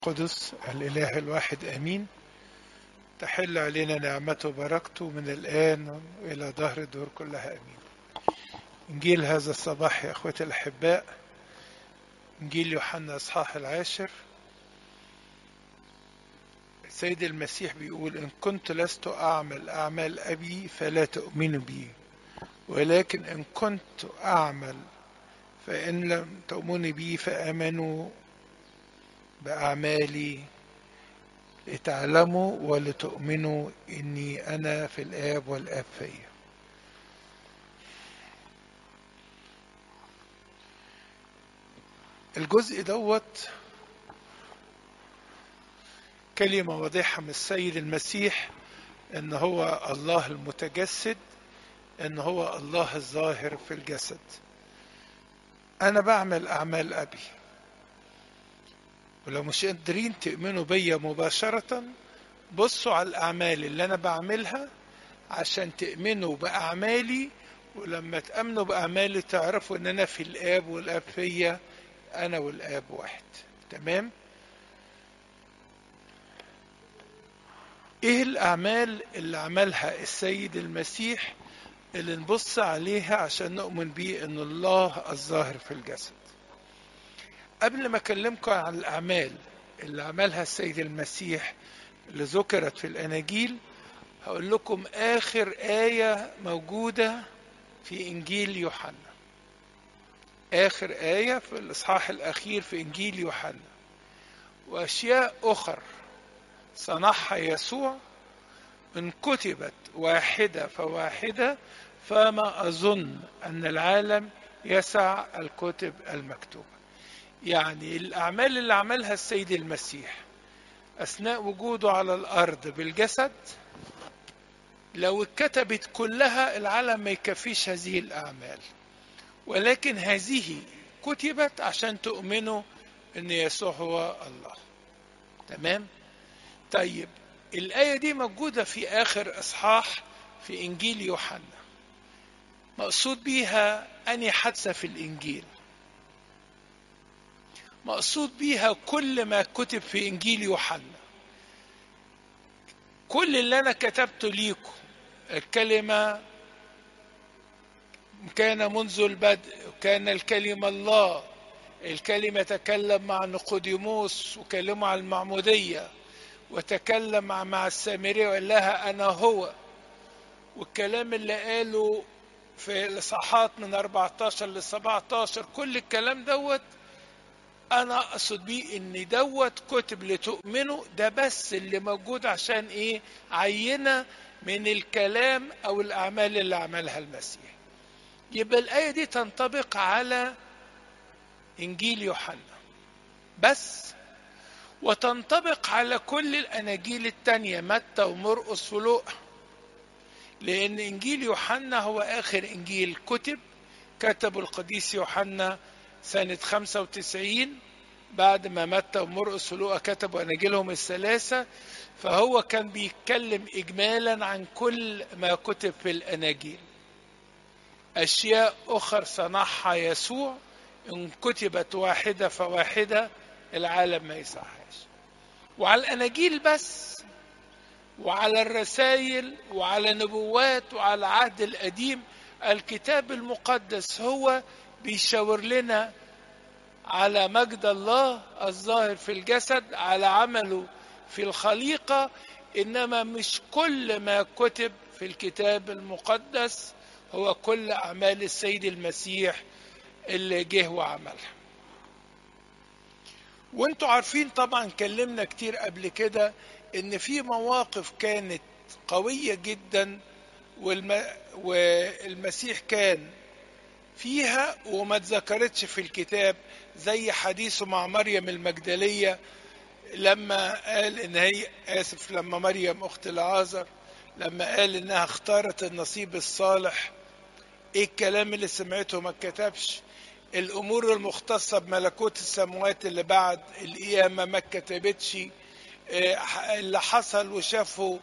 قدس الإله الواحد آمين تحل علينا نعمته وبركته من الآن وإلى دهر الدور كلها آمين إنجيل هذا الصباح يا أخوتي الأحباء إنجيل يوحنا إصحاح العاشر السيد المسيح بيقول إن كنت لست أعمل أعمال أبي فلا تؤمنوا بي ولكن إن كنت أعمل فإن لم تؤمنوا بي فآمنوا بأعمالي لتعلموا ولتؤمنوا إني أنا في الآب والآب فيا الجزء دوت كلمة واضحة من السيد المسيح إن هو الله المتجسد إن هو الله الظاهر في الجسد أنا بعمل أعمال أبي ولو مش قادرين تؤمنوا بيا مباشرة بصوا على الأعمال اللي أنا بعملها عشان تؤمنوا بأعمالي ولما تأمنوا بأعمالي تعرفوا إن أنا في الآب والآب فيا أنا والآب واحد تمام؟ إيه الأعمال اللي عملها السيد المسيح اللي نبص عليها عشان نؤمن بيه إن الله الظاهر في الجسد؟ قبل ما اكلمكم عن الاعمال اللي عملها السيد المسيح اللي ذكرت في الاناجيل هقول لكم اخر ايه موجوده في انجيل يوحنا اخر ايه في الاصحاح الاخير في انجيل يوحنا واشياء اخر صنعها يسوع ان كتبت واحده فواحده فما اظن ان العالم يسع الكتب المكتوبه يعني الأعمال اللي عملها السيد المسيح أثناء وجوده على الأرض بالجسد لو اتكتبت كلها العالم ما يكفيش هذه الأعمال ولكن هذه كتبت عشان تؤمنوا أن يسوع هو الله تمام؟ طيب الآية دي موجودة في آخر إصحاح في إنجيل يوحنا مقصود بيها أني حادثة في الإنجيل مقصود بيها كل ما كتب في انجيل يوحنا كل اللي انا كتبته ليكم الكلمه كان منذ البدء كان الكلمه الله الكلمة تكلم مع نقوديموس وكلمه على المعمودية وتكلم مع السامرية وقال لها أنا هو والكلام اللي قاله في الإصحاحات من 14 ل 17 كل الكلام دوت انا اقصد بيه ان دوت كتب لتؤمنوا ده بس اللي موجود عشان ايه عينه من الكلام او الاعمال اللي عملها المسيح يبقى الايه دي تنطبق على انجيل يوحنا بس وتنطبق على كل الاناجيل التانية متى ومرقس ولوقا لان انجيل يوحنا هو اخر انجيل كتب كتبه القديس يوحنا سنة 95 بعد ما متى ومرقس ولوقا كتبوا أناجيلهم الثلاثة فهو كان بيتكلم إجمالا عن كل ما كتب في الأناجيل أشياء أخر صنعها يسوع إن كتبت واحدة فواحدة العالم ما يصحاش وعلى الأناجيل بس وعلى الرسائل وعلى نبوات وعلى العهد القديم الكتاب المقدس هو بيشاور لنا على مجد الله الظاهر في الجسد على عمله في الخليقة إنما مش كل ما كتب في الكتاب المقدس هو كل أعمال السيد المسيح اللي جه وعملها وانتوا عارفين طبعا كلمنا كتير قبل كده ان في مواقف كانت قوية جدا والم... والمسيح كان فيها وما اتذكرتش في الكتاب زي حديثه مع مريم المجدلية لما قال ان هي اسف لما مريم اخت العازر لما قال انها اختارت النصيب الصالح ايه الكلام اللي سمعته ما اتكتبش الامور المختصة بملكوت السماوات اللي بعد القيامة ما اتكتبتش اللي حصل وشافه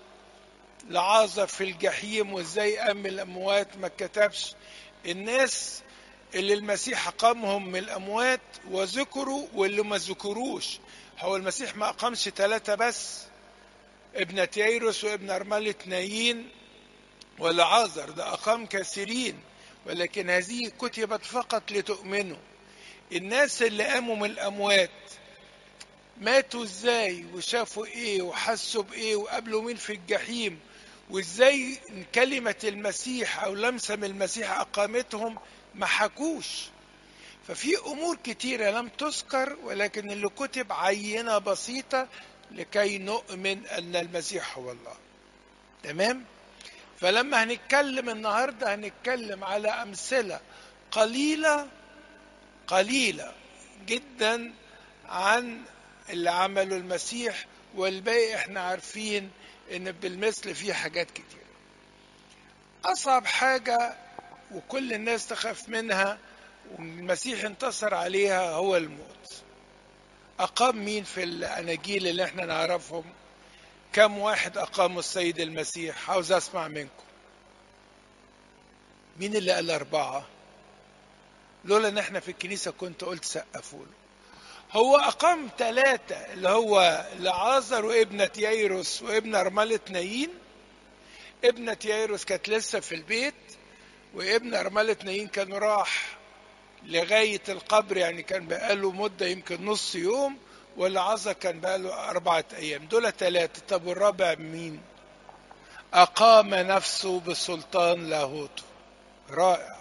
لعازر في الجحيم وازاي قام الاموات ما اتكتبش الناس اللي المسيح أقامهم من الأموات وذكروا واللي ما ذكروش هو المسيح ما أقامش ثلاثة بس ابنة ييروس وابن أرملة نايين والعازر ده أقام كثيرين ولكن هذه كتبت فقط لتؤمنوا الناس اللي قاموا من الأموات ماتوا ازاي وشافوا ايه وحسوا بايه وقابلوا مين في الجحيم وازاي كلمة المسيح او لمسة من المسيح اقامتهم ما حكوش ففي امور كتيرة لم تذكر ولكن اللي كتب عينة بسيطة لكي نؤمن ان المسيح هو الله تمام فلما هنتكلم النهاردة هنتكلم على امثلة قليلة قليلة جدا عن اللي عمله المسيح والباقي احنا عارفين ان بالمثل فيه حاجات كتير اصعب حاجة وكل الناس تخاف منها والمسيح انتصر عليها هو الموت اقام مين في الاناجيل اللي احنا نعرفهم كم واحد اقاموا السيد المسيح عاوز اسمع منكم مين اللي قال اربعة لولا ان احنا في الكنيسة كنت قلت سقفوا له هو أقام ثلاثة اللي هو لعازر وابنة ييروس وابن أرملة نايين ابنة ييروس كانت لسه في البيت وابن أرملة نايين كان راح لغاية القبر يعني كان بقاله مدة يمكن نص يوم والعازر كان بقاله أربعة أيام دول ثلاثة طب والرابع مين؟ أقام نفسه بسلطان لاهوته رائع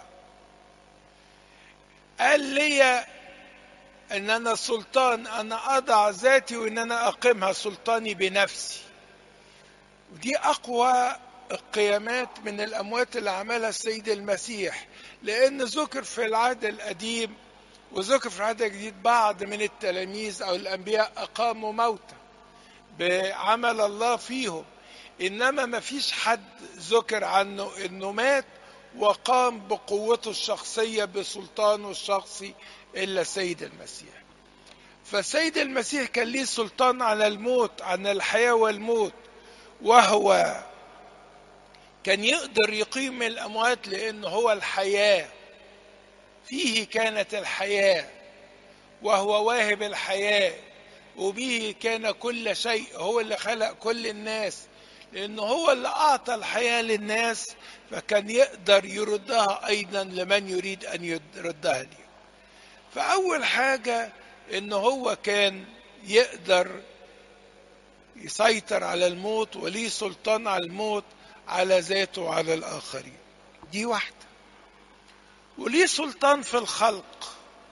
قال لي ان انا سلطان انا اضع ذاتي وان انا اقيمها سلطاني بنفسي ودي اقوى القيامات من الاموات اللي عملها السيد المسيح لان ذكر في العهد القديم وذكر في العهد الجديد بعض من التلاميذ او الانبياء اقاموا موتى بعمل الله فيهم انما ما فيش حد ذكر عنه انه مات وقام بقوته الشخصيه بسلطانه الشخصي الا سيد المسيح فسيد المسيح كان ليه سلطان على الموت عن الحياه والموت وهو كان يقدر يقيم الاموات لانه هو الحياه فيه كانت الحياه وهو واهب الحياه وبه كان كل شيء هو اللي خلق كل الناس لانه هو اللي اعطى الحياه للناس فكان يقدر يردها ايضا لمن يريد ان يردها ليه فأول حاجة إن هو كان يقدر يسيطر على الموت وليه سلطان على الموت على ذاته وعلى الآخرين دي واحدة وليه سلطان في الخلق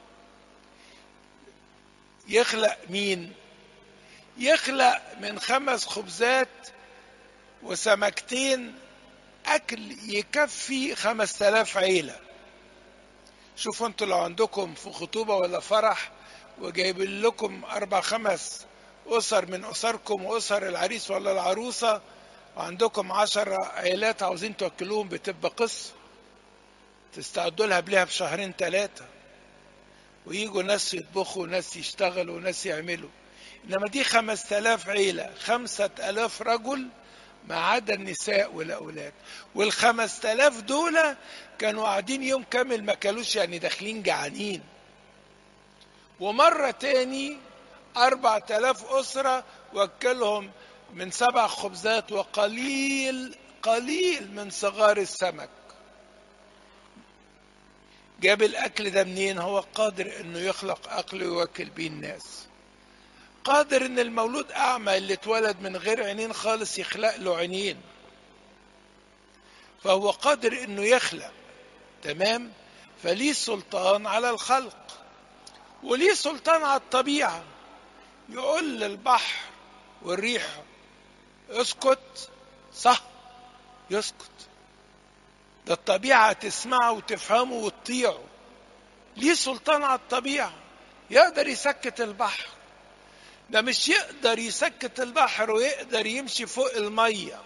يخلق مين يخلق من خمس خبزات وسمكتين أكل يكفي خمس تلاف عيلة شوفوا انتوا لو عندكم في خطوبة ولا فرح وجايبين لكم أربع خمس أسر من أسركم وأسر العريس ولا العروسة وعندكم عشر عائلات عاوزين توكلوهم بتبقى قصة تستعدوا لها قبلها بشهرين ثلاثة ويجوا ناس يطبخوا وناس يشتغلوا وناس يعملوا إنما دي خمس تلاف عيلة خمسة ألاف رجل ما عدا النساء والأولاد والخمس تلاف دول كانوا قاعدين يوم كامل ما كلوش يعني داخلين جعانين ومرة تاني أربع تلاف أسرة وكلهم من سبع خبزات وقليل قليل من صغار السمك جاب الأكل ده منين هو قادر إنه يخلق أكل ويوكل بيه الناس قادر ان المولود اعمى اللي اتولد من غير عينين خالص يخلق له عينين فهو قادر انه يخلق تمام فليه سلطان على الخلق وليه سلطان على الطبيعة يقول للبحر والريح اسكت صح يسكت ده الطبيعة تسمعه وتفهمه وتطيعه ليه سلطان على الطبيعة يقدر يسكت البحر ده مش يقدر يسكت البحر ويقدر يمشي فوق المية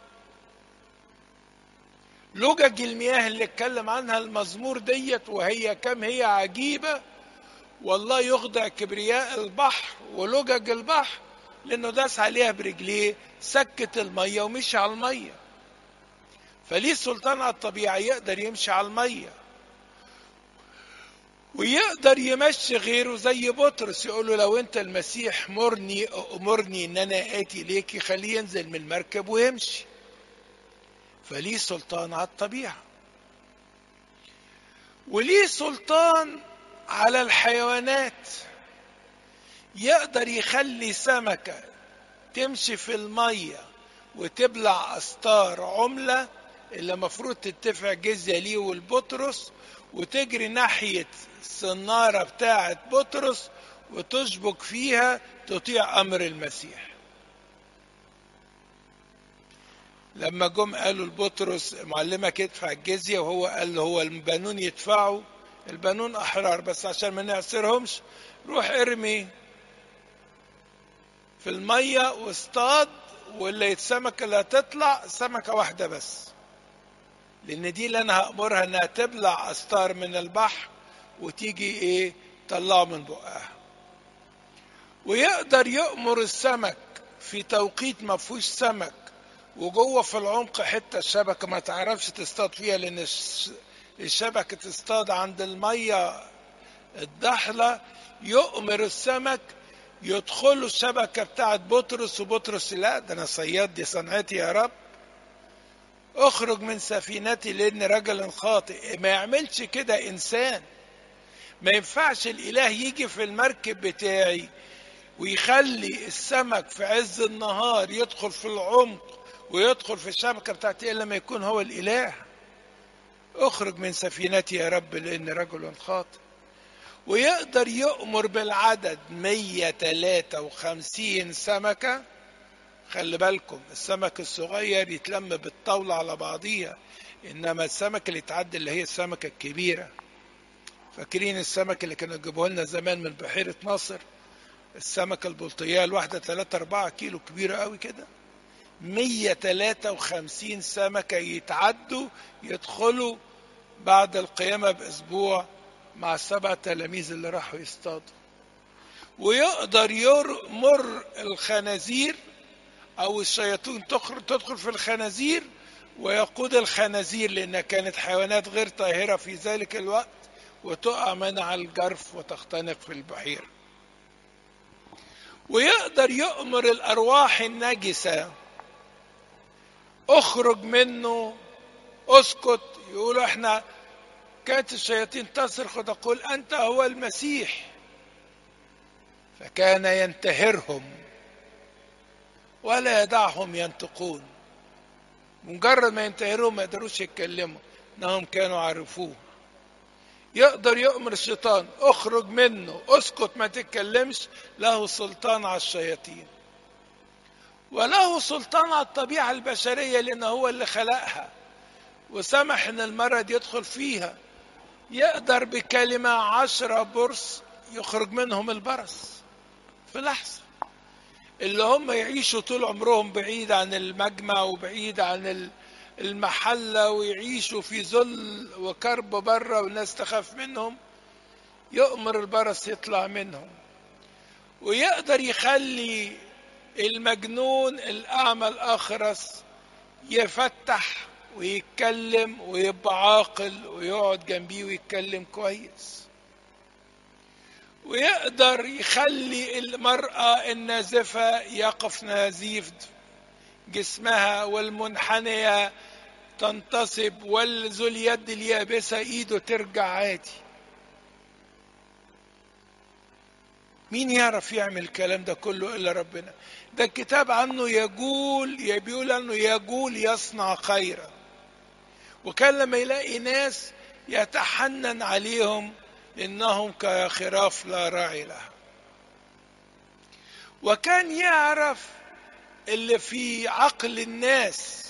لجج المياه اللي اتكلم عنها المزمور ديت وهي كم هي عجيبة والله يخضع كبرياء البحر ولجج البحر لانه داس عليها برجليه سكت المية ومشي على المية فليه سلطان على الطبيعة يقدر يمشي على المية ويقدر يمشي غيره زي بطرس يقول له لو انت المسيح مرني امرني ان انا اتي ليك خليه ينزل من المركب ويمشي فليه سلطان على الطبيعه وليه سلطان على الحيوانات يقدر يخلي سمكه تمشي في الميه وتبلع استار عمله اللي المفروض تدفع جزيه ليه والبطرس وتجري ناحيه الصناره بتاعه بطرس وتشبك فيها تطيع امر المسيح لما جم قالوا لبطرس معلمك يدفع الجزيه وهو قال له هو البنون يدفعوا البنون احرار بس عشان ما نعسرهمش روح ارمي في الميه واصطاد واللي السمكه اللي هتطلع سمكه واحده بس لان دي اللي انا هامرها انها تبلع استار من البحر وتيجي ايه طلعه من بقها ويقدر يأمر السمك في توقيت ما فيهوش سمك وجوه في العمق حته الشبكه ما تعرفش تصطاد فيها لان الشبكه تصطاد عند الميه الضحله يؤمر السمك يدخلوا الشبكه بتاعت بطرس وبطرس لا ده انا صياد دي صنعتي يا رب اخرج من سفينتي لان رجل خاطئ ما يعملش كده انسان ما ينفعش الاله يجي في المركب بتاعي ويخلي السمك في عز النهار يدخل في العمق ويدخل في الشبكه بتاعتي الا لما يكون هو الاله اخرج من سفينتي يا رب لان رجل خاطئ ويقدر يؤمر بالعدد 153 سمكه خلي بالكم السمك الصغير يتلم بالطاولة على بعضيها إنما السمك اللي يتعدى اللي هي السمكة الكبيرة فاكرين السمك اللي كانوا يجيبوه لنا زمان من بحيرة ناصر السمكة البلطية الواحدة 3 4 كيلو كبيرة قوي كده 153 سمكة يتعدوا يدخلوا بعد القيامة بأسبوع مع السبع تلاميذ اللي راحوا يصطادوا ويقدر يمر الخنازير او الشياطين تدخل في الخنازير ويقود الخنازير لانها كانت حيوانات غير طاهره في ذلك الوقت وتقع من على الجرف وتختنق في البحيره ويقدر يؤمر الارواح النجسه اخرج منه اسكت يقولوا احنا كانت الشياطين تصرخ وتقول انت هو المسيح فكان ينتهرهم ولا يدعهم ينطقون مجرد ما ينتهرون ما يقدروش يتكلموا انهم كانوا عرفوه يقدر يؤمر الشيطان اخرج منه اسكت ما تتكلمش له سلطان على الشياطين وله سلطان على الطبيعة البشرية لأنه هو اللي خلقها وسمح إن المرض يدخل فيها يقدر بكلمة عشرة برص يخرج منهم البرص في لحظة اللي هم يعيشوا طول عمرهم بعيد عن المجمع وبعيد عن المحلة ويعيشوا في ذل وكرب بره والناس تخاف منهم يؤمر البرص يطلع منهم ويقدر يخلي المجنون الأعمى الأخرس يفتح ويتكلم ويبقى عاقل ويقعد جنبيه ويتكلم كويس ويقدر يخلي المرأة النازفة يقف نزيف جسمها والمنحنية تنتصب والذو اليد اليابسة ايده ترجع عادي مين يعرف يعمل الكلام ده كله الا ربنا ده الكتاب عنه يقول بيقول عنه يقول يصنع خيرا وكان لما يلاقي ناس يتحنن عليهم انهم كخراف لا راعي لها وكان يعرف اللي في عقل الناس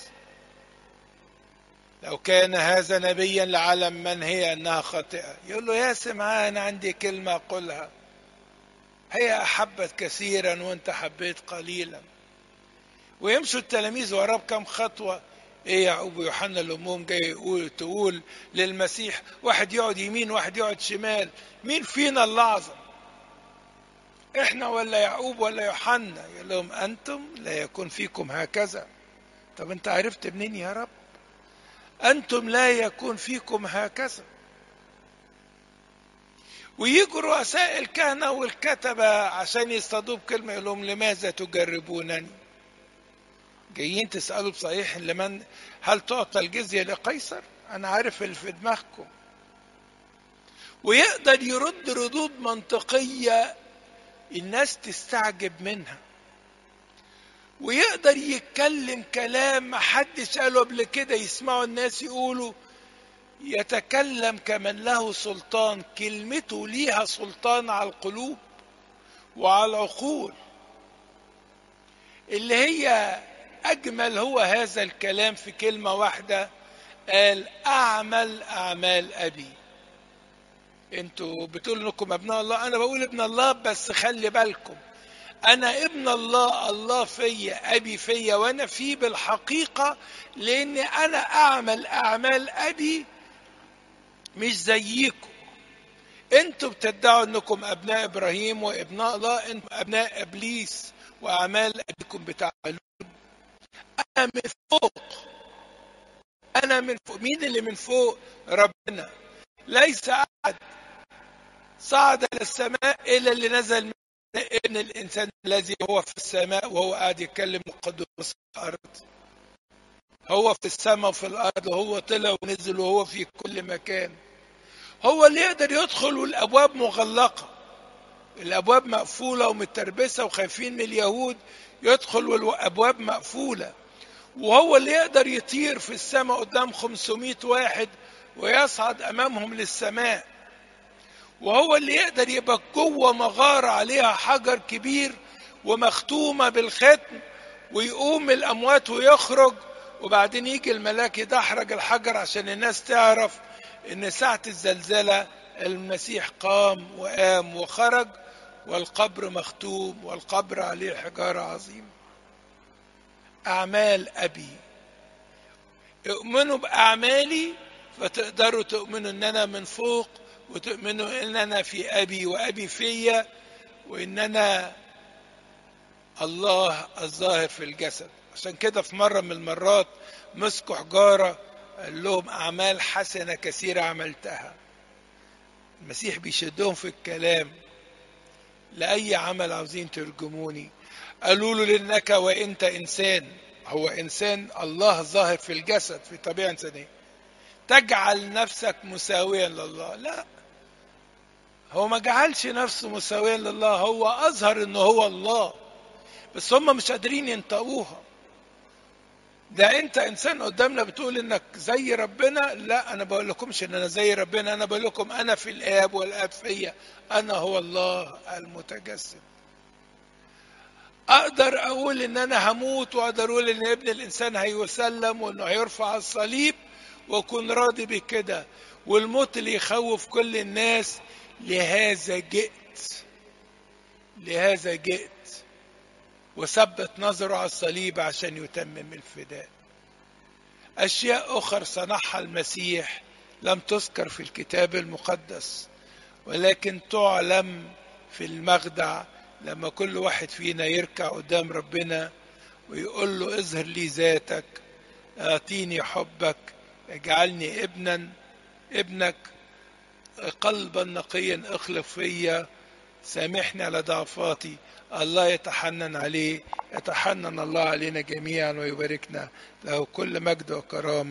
لو كان هذا نبيا لعلم من هي انها خاطئه يقول له يا سمعان عندي كلمه اقولها هي احبت كثيرا وانت حبيت قليلا ويمشوا التلاميذ وراه بكم خطوه ايه يعقوب ويوحنا الامهم جاي يقول تقول للمسيح واحد يقعد يمين واحد يقعد شمال مين فينا اللي اعظم احنا ولا يعقوب ولا يوحنا يقول لهم انتم لا يكون فيكم هكذا طب انت عرفت منين يا رب انتم لا يكون فيكم هكذا ويجوا رؤساء الكهنة والكتبة عشان يصطادوه بكلمة يقول لهم لماذا تجربونني؟ جايين تسألوا بصحيح لمن هل تعطى الجزية لقيصر؟ أنا عارف اللي في دماغكم. ويقدر يرد ردود منطقية الناس تستعجب منها. ويقدر يتكلم كلام محدش قاله قبل كده يسمعوا الناس يقولوا يتكلم كمن له سلطان كلمته ليها سلطان على القلوب وعلى العقول اللي هي اجمل هو هذا الكلام في كلمه واحده قال اعمل اعمال ابي انتوا بتقولوا انكم ابناء الله انا بقول ابن الله بس خلي بالكم انا ابن الله الله فيا ابي فيا وانا فيه بالحقيقه لاني انا اعمل اعمال ابي مش زيكم انتوا بتدعوا انكم ابناء ابراهيم وابناء الله انتم ابناء ابليس واعمال ابيكم بتعملون انا من فوق انا من فوق مين اللي من فوق ربنا ليس احد صعد الى السماء الا اللي نزل من ابن الانسان الذي هو في السماء وهو قاعد يتكلم القدوس الارض هو في السماء وفي الارض وهو طلع ونزل وهو في كل مكان هو اللي يقدر يدخل والابواب مغلقه الابواب مقفوله ومتربسه وخايفين من اليهود يدخل والابواب مقفوله وهو اللي يقدر يطير في السماء قدام 500 واحد ويصعد امامهم للسماء وهو اللي يقدر يبقى جوه مغاره عليها حجر كبير ومختومه بالختم ويقوم الاموات ويخرج وبعدين يجي الملاك يدحرج الحجر عشان الناس تعرف ان ساعة الزلزلة المسيح قام وقام وخرج والقبر مختوم والقبر عليه حجارة عظيمة أعمال أبي اؤمنوا بأعمالي فتقدروا تؤمنوا ان انا من فوق وتؤمنوا ان انا في ابي وابي فيا وان انا الله الظاهر في الجسد عشان كده في مره من المرات مسكوا حجاره قال لهم اعمال حسنه كثيره عملتها المسيح بيشدهم في الكلام لاي عمل عاوزين ترجموني قالوا له لانك وانت انسان هو انسان الله ظاهر في الجسد في طبيعه انسانيه تجعل نفسك مساويا لله لا هو ما جعلش نفسه مساويا لله هو اظهر انه هو الله بس هم مش قادرين ينطقوها ده انت انسان قدامنا بتقول انك زي ربنا لا انا بقول لكمش ان انا زي ربنا انا بقول لكم انا في الاب والاب فيا انا هو الله المتجسد اقدر اقول ان انا هموت واقدر اقول ان ابن الانسان هيسلم وانه هيرفع على الصليب واكون راضي بكده والموت اللي يخوف كل الناس لهذا جئت لهذا جئت وثبت نظره على الصليب عشان يتمم الفداء اشياء اخر صنعها المسيح لم تذكر في الكتاب المقدس ولكن تعلم في المخدع لما كل واحد فينا يركع قدام ربنا ويقول له اظهر لي ذاتك اعطيني حبك اجعلني ابنا ابنك قلبا نقيا اخلق فيا سامحني على ضعفاتي الله يتحنن عليه يتحنن الله علينا جميعا ويباركنا له كل مجد وكرامه